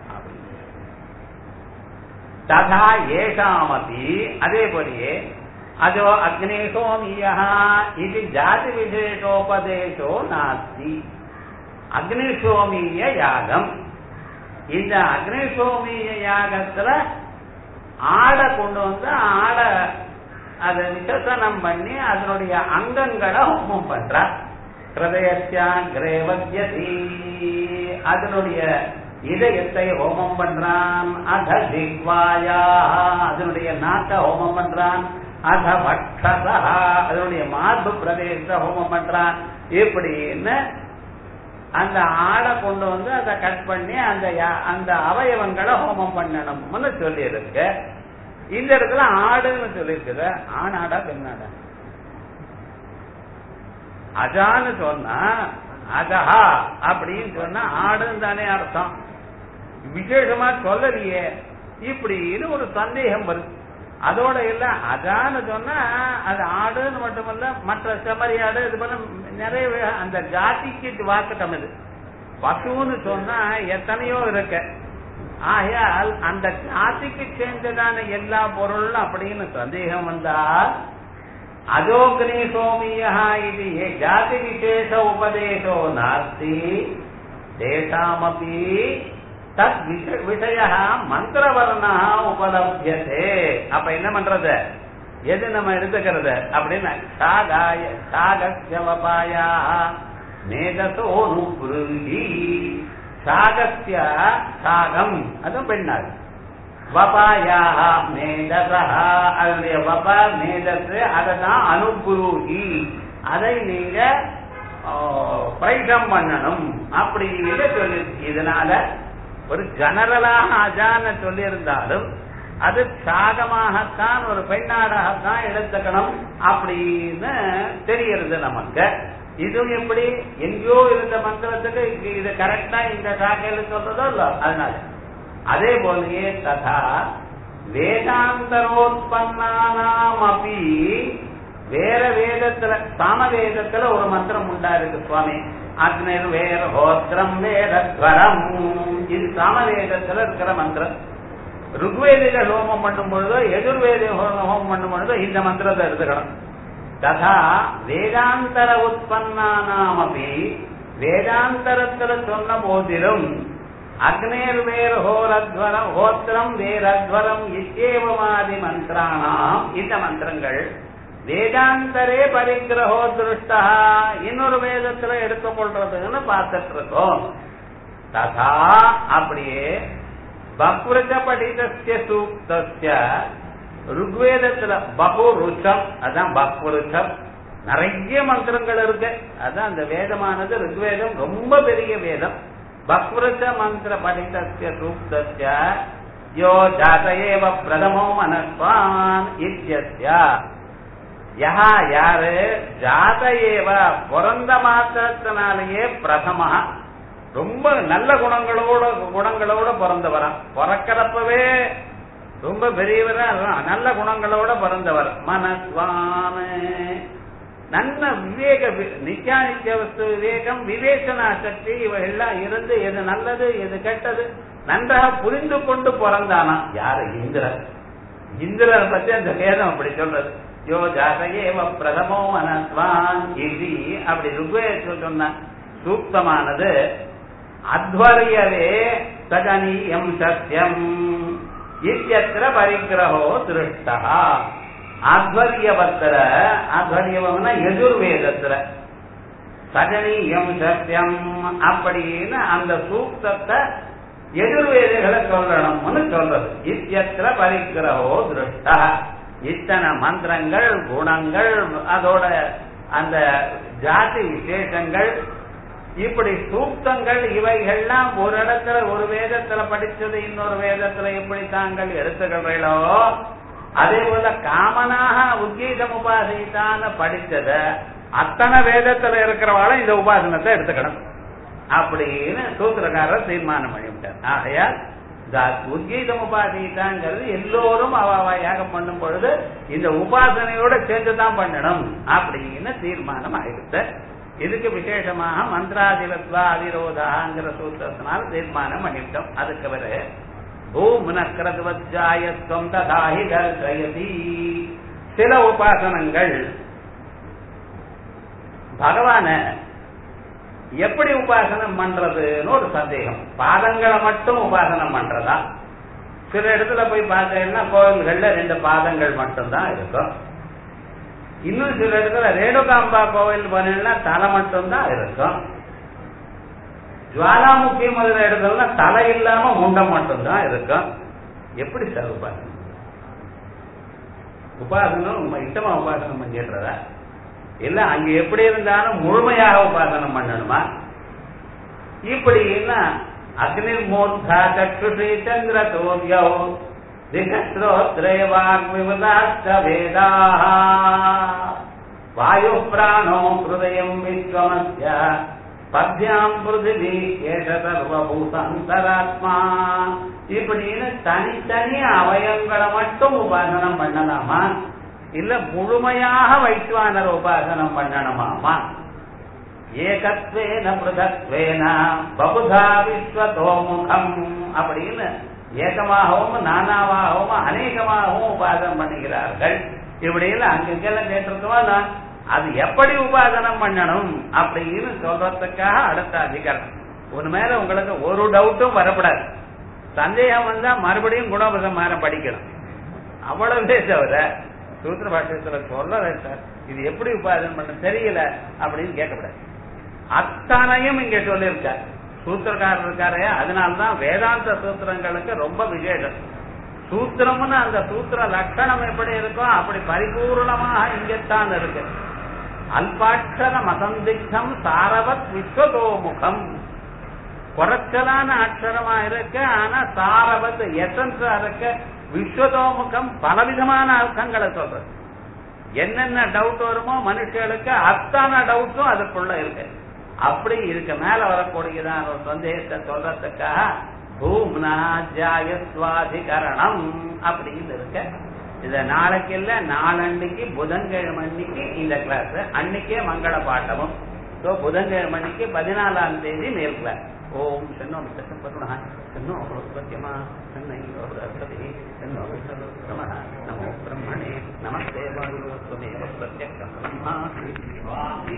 ததா ஏஷாமதி அதே போலயே அதோ அக்னேஷோமியா இது ஜாதி விசேஷோபதேசோ நாஸ்தி அக்னிசோமிய யாகம் இந்த அக்னிசோமிய யாகத்துல ஆடை கொண்டு வந்து ஆடை அதை விசசனம் பண்ணி அதனுடைய அங்கங்களை ஹோமம் பண்ற ஹிருதயத்தியாகிரேவத்யதி அதனுடைய இதயத்தை ஹோமம் பண்றான் அத திக்வாயா அதனுடைய நாக்க ஹோமம் பண்றான் அத பக்ஷதா அதனுடைய மார்பு பிரதேசத்தை ஹோமம் பண்றான் இப்படின்னு அந்த ஆடை கொண்டு வந்து அதை கட் பண்ணி அந்த அந்த அவயவங்களை ஹோமம் பண்ணணும்னு சொல்லி இருக்கு இந்த இடத்துல ஆடுன்னு சொல்லியிருக்குது ஆணாடா பெண்ணாடா அஜான்னு சொன்னா அதஹா அப்படின்னு சொன்னா ஆடுன்னு தானே அர்த்தம் விசேஷமா சொல்லலையே இப்படின்னு ஒரு சந்தேகம் வருது அதோட இல்ல அதான்னு சொன்னா அது ஆடுன்னு மட்டுமல்ல மற்ற செம்மறி ஆடு இது பண்ண நிறைய அந்த ஜாதிக்கு வாக்கட்டம் இது பசுன்னு சொன்னா எத்தனையோ இருக்கு ஆகையால் அந்த ஜாதிக்கு சேர்ந்ததான எல்லா பொருளும் அப்படின்னு சந்தேகம் வந்தால் அஜோக்னி சோமியா இது ஜாதி விசேஷ உபதேசோ நாஸ்தி தேசாமபி தத் விஷய மந்திரவர்ணா உபலபியதே அப்ப என்ன பண்றது எது நம்ம எடுத்துக்கிறது அப்படின்னா சாகாய சாகசியவபாயா மேதசோனு புருங்கி சாகசிய சாகம் அதுவும் பெண்ணாள் வபாயாக மேதசா அதனுடைய வபா மேதஸ் அதை தான் அனுபுருகி அதை நீங்க பைசம் பண்ணணும் அப்படின்னு சொல்லி இதனால ஒரு ஜெனரலாக அஜான சொல்லியிருந்தாலும் அது சாகமாகத்தான் ஒரு பெண்ணாடாகத்தான் எடுத்துக்கணும் அப்படின்னு தெரிகிறது நமக்கு இதுவும் எப்படி எங்கேயோ இருந்த மந்திரத்துக்கு இது கரெக்டா இந்த சாக்கையில சொல்றதோ இல்ல அதனால அதே போலயே ததா வேதாந்தரோத்பன்னானாம் அப்படி வேற வேதத்துல சாம வேதத்துல ஒரு மந்திரம் உண்டா இருக்கு சுவாமி அக்னிர் வேற ஹோத்திரம் வேதஸ்வரம் இது சாம வேதத்துல இருக்கிற மந்திரம் ருக்வேதில ஹோமம் பண்ணும் பொழுதோ எதிர்வேத ஹோமம் பண்ணும் பொழுதோ இந்த மந்திரத்தை எடுத்துக்கணும் ததா வேதாந்தர உற்பன்னானாமபி வேதாந்தரத்துல சொன்ன போதிலும் அக்னேர் வேர் ஹோரத்வரம் ஹோத்திரம் வேரத்வரம் இச்சேவமாதி மந்திரானாம் இந்த மந்திரங்கள் வேதாந்தரே பரிகிரகோ திருஷ்டா இன்னொரு வேதத்துல எடுத்துக்கொள்றதுன்னு பார்த்துட்டு இருக்கோம் ததா அப்படியே பக்ருஜ படிதஸ்ய சூக்தஸ்ய ருக்வேதத்துல பகு ருச்சம் அதான் பக்ருச்சம் நிறைய மந்திரங்கள் இருக்கு அதான் அந்த வேதமானது ருக்வேதம் ரொம்ப பெரிய வேதம் பக்ருச்ச மந்திர படிதஸ்ய சூக்தஸ்ய யோ ஜாதயேவ பிரதமோ மனஸ்வான் இத்தியஸ்ய யஹா யாரு ஜாத ஏவ பிறந்த மாத்திரத்தினாலேயே பிரதமா ரொம்ப நல்ல குணங்களோட குணங்களோட பிறந்தவரா பிறக்கிறப்பவே ரொம்ப பெரியவரா நல்ல குணங்களோட பிறந்தவர் மனஸ்வான நல்ல விவேக நித்தியானித்திய வஸ்து விவேகம் விவேச்சனா சக்தி இவைகள்லாம் இருந்து எது நல்லது எது கெட்டது நன்றாக புரிந்து கொண்டு பிறந்தானா யாரு இந்திரன் இந்திரனை பத்தி அந்த வேதம் அப்படி சொல்றது யோ ஜாதகேவ பிரதமோ மனஸ்வான் இது அப்படி ருக்வேதத்தில் சொன்ன சூக்தமானது அத்வரியவே சகனீயம் சத்தியம் இத்தியத்திர பரிகிரகோ திருஷ்டா ஆத்வரியவத்திர ஆத்வரியவம்னா எதிர்வேதத்துல சகனீயம் சத்தியம் அப்படின்னு அந்த சூக்தத்தை எதிர்வேதிகளை சொல்லணும்னு சொல்றது இத்தியத்திர பரிகிரகோ திருஷ்டா இத்தனை மந்திரங்கள் குணங்கள் அதோட அந்த ஜாதி விசேஷங்கள் இப்படி சூக்தங்கள் இவைகள்லாம் ஒரு இடத்துல ஒரு வேதத்துல படிச்சது இன்னொரு வேதத்துல எப்படி தாங்கள் எடுத்துக்கிறீர்களோ அதே போல காமனாக உத்கீதம் உபாசித்தான படிச்சத அத்தனை வேதத்துல இருக்கிறவாளும் இந்த உபாசனத்தை எடுத்துக்கணும் அப்படின்னு சூத்திரக்காரர் தீர்மானம் பண்ணிவிட்டார் ஆகையால் உத்கீதம் உபாசித்தாங்கிறது எல்லோரும் அவ யாகம் பண்ணும் பொழுது இந்த உபாசனையோட சேர்ந்துதான் பண்ணணும் அப்படின்னு தீர்மானம் ஆயிடுச்சு இதுக்கு விசேஷமாக மந்திராதிபத்வா அதிரோதாங்கிற சூத்திரத்தினால் தீர்மானம் பண்ணிவிட்டோம் அதுக்கு பிறகு ஓம் நக்கரதுவஜாயத்வம் ததாஹி தர்சயதி சில உபாசனங்கள் பகவான எப்படி உபாசனம் பண்றதுன்னு ஒரு சந்தேகம் பாதங்களை மட்டும் உபாசனம் பண்றதா சில இடத்துல போய் பார்த்தீங்கன்னா கோவில்கள்ல ரெண்டு பாதங்கள் மட்டும்தான் இருக்கும் இன்னும் சில இடத்துல ரேணுகாம்பா கோவில் போனீங்கன்னா தலை மட்டும்தான் இருக்கும் ஜுவாலாமுக்கி முதல இடத்துல தலை இல்லாம முண்டம் மட்டும்தான் இருக்கும் எப்படி சார் உபாசனம் உபாசனம் நம்ம இஷ்டமா உபாசனம் பண்ணிடுறதா இல்ல அங்க எப்படி இருந்தாலும் முழுமையாக உபாசனம் பண்ணணுமா இப்படின்னா அக்னி மூர்த்தா சக்ஷுஷி சந்திர தோவியோ திகஸ்ரோத்ரேவாக்விவதாஸ்த வேதா வாயு பிராணோ ஹிருதயம் விஸ்வமஸ்ய பத்யாம் பிருதிவி ஏஷ சர்வபூதந்தராத்மா இப்படின்னு தனித்தனி அவயங்களை மட்டும் உபாசனம் பண்ணலாமா இல்ல முழுமையாக வைஸ்வானர் உபாசனம் பண்ணணுமாமா ஏகத்வேன பிருதத்வேன பகுதா விஸ்வதோமுகம் அப்படின்னு ஏகமாகவும் நானாவாகவும் அநேகமாகவும் உபாசனம் பண்ணுகிறார்கள் இப்படின்னு அங்கெல்லாம் கேட்டிருக்கோமா நான் அது எப்படி உபாசனம் பண்ணணும் அப்படின்னு சொல்றதுக்காக அடுத்த அதிகாரம் ஒரு மேல உங்களுக்கு ஒரு டவுட்டும் வரப்படாது சந்தேகம் வந்தா மறுபடியும் குணபதமான படிக்கணும் அவ்வளவே தவிர சூத்திர பாஷ்யத்துல சொல்லல சார் இது எப்படி உபாசனம் பண்ண தெரியல அப்படின்னு கேட்கக்கூடாது அத்தனையும் இங்க சொல்லியிருக்கார் சூத்திரக்காரர் இருக்காரு அதனால்தான் வேதாந்த சூத்திரங்களுக்கு ரொம்ப விசேஷம் சூத்திரம்னு அந்த சூத்திர லட்சணம் எப்படி இருக்கோ அப்படி பரிபூர்ணமாக இங்கத்தான் இருக்கு அல்பாட்சர மசந்திக்தம் சாரவத் விஸ்வதோமுகம் குறைச்சலான அக்ஷரமா இருக்கு ஆனா சாரவத் எசன்ஸா இருக்க விஸ்வதோமுகம் பலவிதமான அர்த்தங்களை சொல்றது என்னென்ன டவுட் வருமோ மனுஷர்களுக்கு அத்தனை டவுட்டும் அதுக்குள்ள இருக்கு அப்படி இருக்க மேல வரக்கூடியதான ஒரு சந்தேகத்தை சொல்றதுக்காக பூம்னா ஜாயஸ்வாதிகரணம் அப்படின்னு இருக்க இத நாளைக்கு இல்ல நாளன்னைக்கு புதன்கிழமை அன்னைக்கு இந்த கிளாஸ் அன்னைக்கே மங்கள பாட்டமும் ஸோ புதன்கிழமை அன்னைக்கு பதினாலாம் தேதி மேல் கிளாஸ் ஓம் சென்னோ மித்தம் பருணா சென்னோ சத்தியமா சென்னை சென்னோ நமோ பிரம்மணே நமஸ்தே வாயு பிரத்யக்ஷம் பிரம்மாஸ்மி